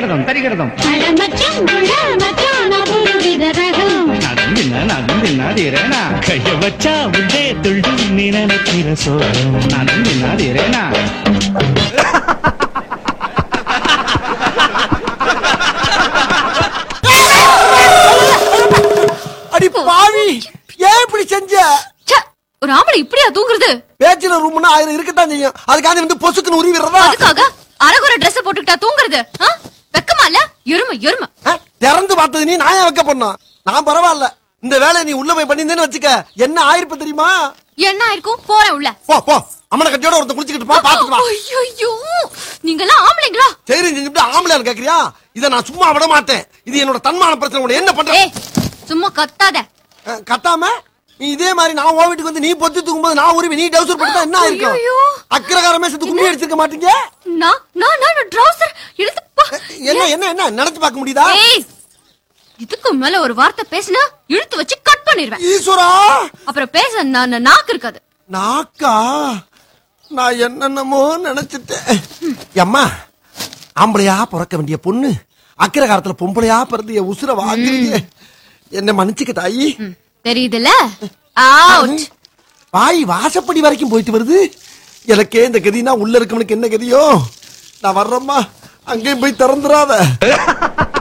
தரிகிறதம் தரிகிறதம் மச்சான் மச்சான் புதுவித ரகம் நடந்தின நடந்தின தீரேனா கைய வச்சா உள்ளே துள்ளும் நீ நினைக்கிற சோகம் நடந்தின தீரேனா அடி பாவி ஏன் இப்படி செஞ்ச ச்சே, ஒரு ஆம்பளை இப்படியா தூங்குறது பேச்சுலர் ரூம்னா ஆயிரம் இருக்கத்தான் செய்யும் அதுக்காக வந்து பொசுக்குன்னு உருவி விடுறதா அதுக்காக அரகுற Dress போட்டுக்கிட்டா தூங்குறது ஆ? வெக்கமா இல்ல எருமை எருமை ஆ, திறந்து பார்த்தது நீ நான் ஏன் வைக்க பண்ணோம் நான் பரவாயில்ல இந்த வேலையை நீ உள்ள போய் பண்ணியிருந்தேன்னு வச்சுக்க என்ன ஆயிருப்ப தெரியுமா என்ன ஆயிருக்கும் போறேன் உள்ள போ போ அம்மனை கட்டியோட ஒருத்தன் குளிச்சுக்கிட்டு போ பாத்துட்டு வா ஐயோ நீங்க எல்லாம் ஆம்பளைங்களா சரி செஞ்சுட்டு ஆம்பளையான்னு கேக்குறியா இதை நான் சும்மா விட மாட்டேன் இது என்னோட தன்மான பிரச்சனை உன்னை என்ன பண்ற ஏய் சும்மா கத்தாத அஹ், கத்தாம நீ இதே மாதிரி நான் உன் வீட்டுக்கு வந்து நீ பொத்து தூக்கும்போது நான் உருவி நீ டவுசர் போட்டு என்ன ஆயிருக்கும் ஐயையோ. அக்கிரகாரமே சேர்த்து கும்மி அடிச்சிருக்க மாட்டீங்க நான் நான் நான் ட்ரவுசர் எடுத்து பா என்ன என்ன என்ன நினைச்சு பார்க்க முடியுதா ஏய் இதுக்கு மேல ஒரு வார்த்தை பேசினா இழுத்து வச்சு கட் பண்ணிடுவேன் ஈஸ்வரா அப்புறம் பேச நான் நாக்கு இருக்காது நாக்கா நான் என்னென்னமோ நினைச்சிட்டேன் அம்மா ஆம்பளையா பிறக்க வேண்டிய பொண்ணு அக்கிர காலத்துல பொம்பளையா பிறந்து என் உசுர வாங்குறீங்க என்ன மன்னிச்சுக்க தாயி தெரியுதுல அவுட் வாய் வாசப்படி வரைக்கும் போயிட்டு வருது எனக்கே இந்த கதினா உள்ள இருக்கவனுக்கு என்ன கதியோ நான் வர்றேம்மா அங்கேயும் போய் திறந்துடாத